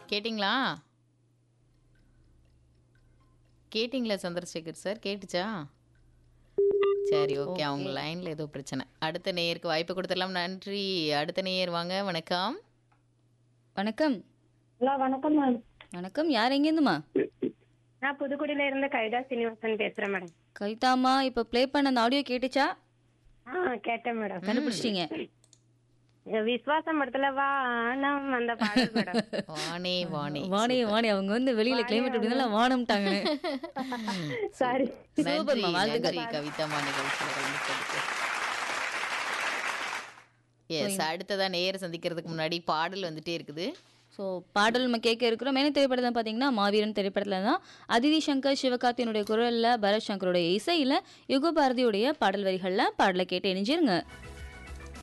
கேட்டிங்களா கேட்டிங்களா சந்திரசேகர் சார் கேட்டுச்சா சரி ஓகே அவங்க லைன்ல ஏதோ பிரச்சனை அடுத்த நேயருக்கு வாய்ப்பு கொடுத்துடலாம் நன்றி அடுத்த நேயர் வாங்க வணக்கம் வணக்கம் ஹலோ வணக்கம் மேம் வணக்கம் யார் எங்கேருந்துமா நான் புதுக்குடியில இருந்து கவிதா சீனிவாசன் பேசுறேன் மேடம் கவிதாமா இப்போ ப்ளே பண்ண அந்த ஆடியோ கேட்டுச்சா ஆ கேட்டேன் மேடம் கண்டுபிடிச்சிட்டீங்க விஸ்வாசம் படத்துல வானம் அந்த பாடல் மேடம் வானே வானே வாணி வாணி அவங்க வந்து வெளியில கிளைமேட் அப்படினால வானம்ட்டாங்க சாரி நன்றி சூப்பர்மா, வாழ்த்துக்கள். நன்றி கவிதாமா நிகழ்ச்சியில் கலந்துக்கிறதுக்கு எஸ் அடுத்ததா நேயர் சந்திக்கிறதுக்கு முன்னாடி பாடல் வந்துட்டே இருக்குது ஸோ பாடல் நம்ம கேட்க இருக்கிறோம் என்ன திரைப்படத்தில் பார்த்தீங்கன்னா மாவீரன் திரைப்படத்தில் தான் அதிதி சங்கர் சிவகார்த்தியனுடைய குரலில் பரத் சங்கருடைய இசையில் யுக பாரதியுடைய பாடல் வரிகளில் பாடலை கேட்டு இணைஞ்சிருங்க